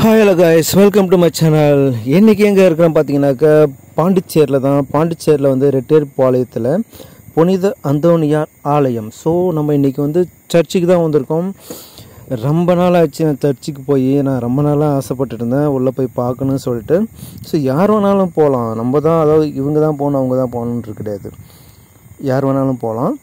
hi hello guys welcome to my channel இன்றைக்கி எங்கே இருக்கிறோம் பார்த்தீங்கன்னாக்கா பாண்டிச்சேரியில் தான் பாண்டிச்சேரியில் வந்து ரெட்டேர்பாளையத்தில் புனித அந்தோனியார் ஆலயம் ஸோ நம்ம இன்றைக்கி வந்து சர்ச்சுக்கு தான் வந்திருக்கோம் ரொம்ப நாள் ஆச்சு நான் சர்ச்சுக்கு போய் நான் ரொம்ப நாளாக ஆசைப்பட்டுட்டு இருந்தேன் உள்ளே போய் பார்க்கணும்னு சொல்லிட்டு ஸோ யார் வேணாலும் போகலாம் நம்ம தான் அதாவது இவங்க தான் போகணும் அவங்க தான் போகணுன்றது கிடையாது யார் வேணாலும் போகலாம்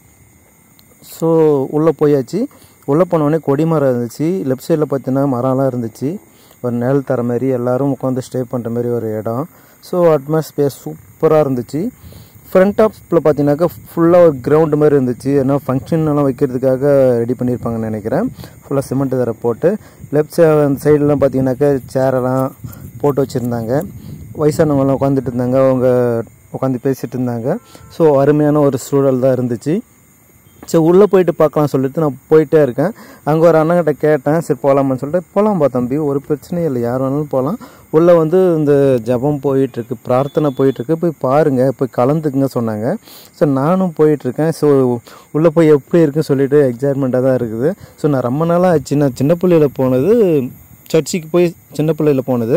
ஸோ உள்ளே போயாச்சு உள்ளே போனோடனே கொடிமரம் இருந்துச்சு லெஃப்ட் சைடில் பார்த்தீங்கன்னா மரம்லாம் இருந்துச்சு ஒரு நிழல் தர மாதிரி எல்லாரும் உட்காந்து ஸ்டே பண்ணுற மாதிரி ஒரு இடம் ஸோ அட்மாஸ்பியர் சூப்பராக இருந்துச்சு ஃப்ரண்ட் ஆஃபில் பார்த்தீங்கன்னாக்கா ஃபுல்லாக ஒரு கிரவுண்டு மாதிரி இருந்துச்சு ஏன்னா ஃபங்க்ஷன் எல்லாம் வைக்கிறதுக்காக ரெடி பண்ணியிருப்பாங்கன்னு நினைக்கிறேன் ஃபுல்லாக சிமெண்ட் தர போட்டு லெஃப்ட் சை அந்த சைடெலாம் பார்த்தீங்கன்னாக்கா சேரெல்லாம் போட்டு வச்சுருந்தாங்க வயசானவங்களாம் உட்காந்துட்டு இருந்தாங்க அவங்க உட்காந்து பேசிகிட்டு இருந்தாங்க ஸோ அருமையான ஒரு சூழல் தான் இருந்துச்சு சரி உள்ளே போயிட்டு பார்க்கலாம் சொல்லிட்டு நான் போயிட்டே இருக்கேன் அங்கே ஒரு அண்ணங்கிட்ட கேட்டேன் சரி போகலாமான்னு சொல்லிட்டு போகலாம்பா தம்பி ஒரு பிரச்சனையும் இல்லை யார் வேணாலும் போகலாம் உள்ளே வந்து இந்த ஜபம் போயிட்டுருக்கு பிரார்த்தனை போயிட்டுருக்கு போய் பாருங்கள் போய் கலந்துக்குங்க சொன்னாங்க ஸோ நானும் போயிட்டுருக்கேன் ஸோ உள்ளே போய் எப்படி இருக்குன்னு சொல்லிட்டு எக்ஸைட்மெண்ட்டாக தான் இருக்குது ஸோ நான் ரொம்ப நாளாக ஆச்சு நான் சின்ன பிள்ளையில் போனது சர்ச்சுக்கு போய் சின்ன பிள்ளையில் போனது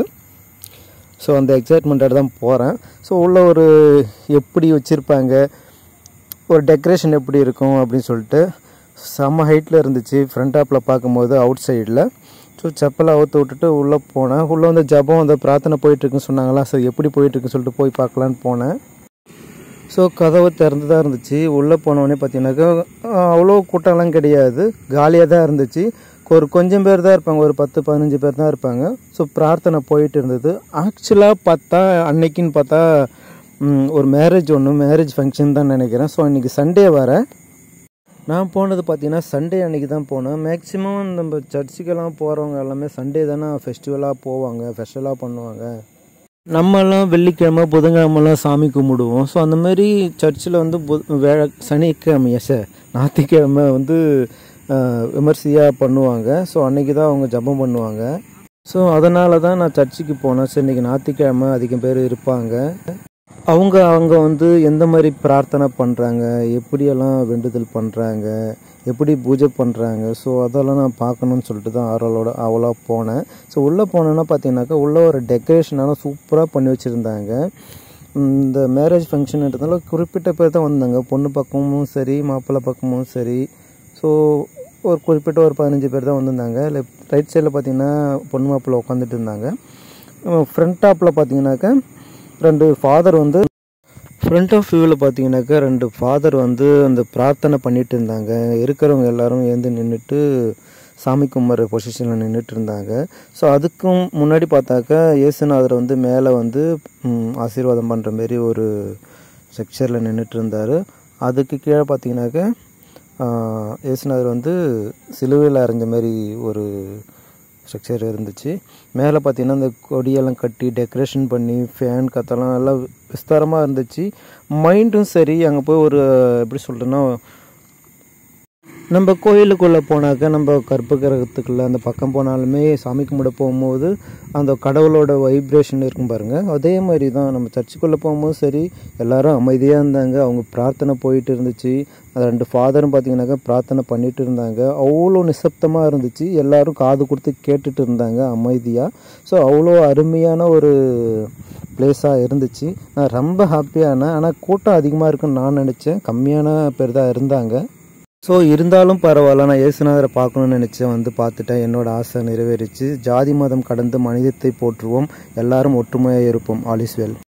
ஸோ அந்த எக்ஸைட்மெண்ட்டோட தான் போகிறேன் ஸோ உள்ள ஒரு எப்படி வச்சுருப்பாங்க ஒரு டெக்கரேஷன் எப்படி இருக்கும் அப்படின்னு சொல்லிட்டு செம்ம ஹைட்டில் இருந்துச்சு ஃப்ரண்ட் ஆப்பில் பார்க்கும்போது அவுட் சைடில் ஸோ செப்பலை அவுத்து விட்டுட்டு உள்ளே போனேன் உள்ளே வந்து ஜபம் அந்த பிரார்த்தனை போயிட்டுருக்குன்னு சொன்னாங்களா சரி எப்படி போயிட்டுருக்குன்னு சொல்லிட்டு போய் பார்க்கலான்னு போனேன் ஸோ கதவு திறந்து தான் இருந்துச்சு உள்ளே போனோடனே பார்த்தீங்கன்னாக்கா அவ்வளோ கூட்டம்லாம் கிடையாது காலியாக தான் இருந்துச்சு ஒரு கொஞ்சம் பேர் தான் இருப்பாங்க ஒரு பத்து பதினஞ்சு பேர் தான் இருப்பாங்க ஸோ பிரார்த்தனை போயிட்டு இருந்தது ஆக்சுவலாக பார்த்தா அன்னைக்குன்னு பார்த்தா ம், ஒரு மேரேஜ் ஒன்று மேரேஜ் ஃபங்க்ஷன் தான் நினைக்கிறேன் ஸோ அன்றைக்கி சண்டே வர நான் போனது பார்த்தீங்கன்னா சண்டே அன்றைக்கி தான் போனேன் மேக்ஸிமம் நம்ம சர்ச்சுக்கெல்லாம் போகிறவங்க எல்லாமே சண்டே தானே ஃபெஸ்டிவலாக போவாங்க ஃபெஸ்டிவலாக பண்ணுவாங்க நம்மெல்லாம் வெள்ளிக்கிழமை புதன்கிழமெல்லாம் சாமி கும்பிடுவோம் ஸோ அந்த மாதிரி சர்ச்சில் வந்து புத வேழ சனிக்கிழமை சார் ஞாயிற்றுக்கிழமை வந்து ஆஹ், விமர்சையாக பண்ணுவாங்க ஸோ அன்றைக்கி தான் அவங்க ஜெபம் பண்ணுவாங்க ஸோ அதனால தான் நான் சர்ச்சுக்கு போனேன் சரி இன்றைக்கி ஞாயிற்றுக்கிழமை அதிகம் பேர் இருப்பாங்க அவங்க அவங்க வந்து எந்த மாதிரி பிரார்த்தனை பண்ணுறாங்க எப்படியெல்லாம் வேண்டுதல் பண்ணுறாங்க எப்படி பூஜை பண்ணுறாங்க ஸோ அதெல்லாம் நான் பார்க்கணுன்னு சொல்லிட்டு தான் ஆர்வலோட அவ்வளோ போனேன் ஸோ உள்ளே போனேன்னா பார்த்தீங்கன்னாக்கா உள்ளே ஒரு டெக்கரேஷனெல்லாம் சூப்பராக பண்ணி வச்சுருந்தாங்க இந்த மேரேஜ் ஃபங்க்ஷன்ன்றதுனால குறிப்பிட்ட பேர் தான் வந்தாங்க பொண்ணு பக்கமும் சரி மாப்பிள்ளை பக்கமும் சரி ஸோ ஒரு குறிப்பிட்ட ஒரு பதினஞ்சு பேர் தான் வந்திருந்தாங்க லெஃப்ட் ரைட் சைடில் பார்த்தீங்கன்னா பொண்ணு மாப்பிள்ளை உட்காந்துட்டு இருந்தாங்க ஃப்ரண்ட் டாப்பில் பார்த்தீங்கன்னாக்கா ரெண்டு ஃபாதர் வந்து ஃப்ரண்ட் ஆஃப் வியூவில் பார்த்தீங்கன்னாக்கா ரெண்டு ஃபாதர் வந்து அந்த பிரார்த்தனை பண்ணிட்டு இருந்தாங்க இருக்கிறவங்க எல்லாரும் எழுந்து நின்றுட்டு சாமி கும்பிட்ற பொசிஷனில் நின்றுட்டு இருந்தாங்க ஸோ அதுக்கும் முன்னாடி பார்த்தாக்கா இயேசுநாதர் வந்து மேலே வந்து ம், ஆசீர்வாதம் பண்ணுற மாரி ஒரு செக்ஷரில் நின்றுட்டு இருந்தார் அதுக்கு கீழே பார்த்தீங்கன்னாக்கா ஆஹ், இயேசுநாதர் வந்து சிலுவையில் அரைஞ்ச மாதிரி ஒரு ஸ்ட்ரக்சர் இருந்துச்சு மேலே பார்த்தீங்கன்னா அந்த கொடியெல்லாம் கட்டி டெக்கரேஷன் பண்ணி ஃபேன் கத்தெல்லாம் எல்லாம் விஸ்தாரமாக இருந்துச்சு மைண்டும் சரி அங்கே போய் ஒரு எப்படி சொல்கிறேன்னா நம்ம கோயிலுக்குள்ளே போனாக்க நம்ம கற்ப கிரகத்துக்குள்ளே அந்த பக்கம் போனாலுமே சாமி கும்பிட போகும்போது அந்த கடவுளோட வைப்ரேஷன் இருக்கும் பாருங்கள் அதே மாதிரி தான் நம்ம சர்ச்சுக்குள்ளே போகும்போது சரி எல்லாரும் அமைதியாக இருந்தாங்க அவங்க பிரார்த்தனை போயிட்டு இருந்துச்சு அது ரெண்டு ஃபாதரும் பார்த்தீங்கன்னாக்கா பிரார்த்தனை பண்ணிட்டு இருந்தாங்க அவ்வளோ நிசப்தமாக இருந்துச்சு எல்லாரும் காது கொடுத்து கேட்டுட்டு இருந்தாங்க அமைதியாக ஸோ அவ்வளோ அருமையான ஒரு பிளேஸாக இருந்துச்சு நான் ரொம்ப ஹாப்பியானேன் ஆனால் கூட்டம் அதிகமாக இருக்குன்னு நான் நினச்சேன் கம்மியான பேர் தான் இருந்தாங்க ஸோ இருந்தாலும் பரவாயில்ல நான் இயேசுநாதரை பார்க்கணும்னு நினச்சேன் வந்து பார்த்துட்டேன் என்னோட ஆசை நிறைவேறிச்சு ஜாதி மதம் கடந்து மனிதத்தை போற்றுவோம் எல்லாரும் ஒற்றுமையாக இருப்போம் ஆல் இஸ் வெல்